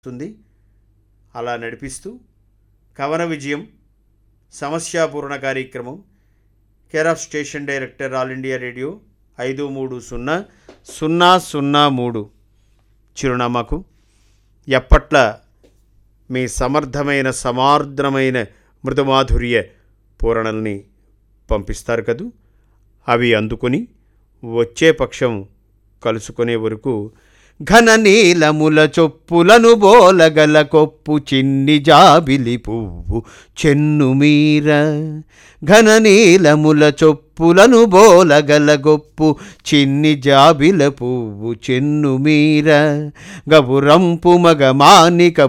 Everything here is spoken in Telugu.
వస్తుంది అలా నడిపిస్తూ కవన విజయం సమస్యాపూర్ణ కార్యక్రమం care of station director All India Radio ఐదు మూడు సున్నా సున్నా సున్నా మూడు చిరునామాకు ఎప్పట్ల మీ సమర్థమైన సమార్ద్రమైన మృదుమాధుర్య పూరణల్ని పంపిస్తారు కదూ అవి అందుకొని వచ్చే పక్షం కలుసుకునే వరకు ఘన నీలముల చొప్పులను బోలగల కొప్పు చిన్ని జాబిలి పువ్వు చెన్నుమీర ఘన నీలముల చొప్పులను బోలగల గొప్పు చిన్ని జాబిల పువ్వు చెన్నుమీర గబురంపు మగ మానిక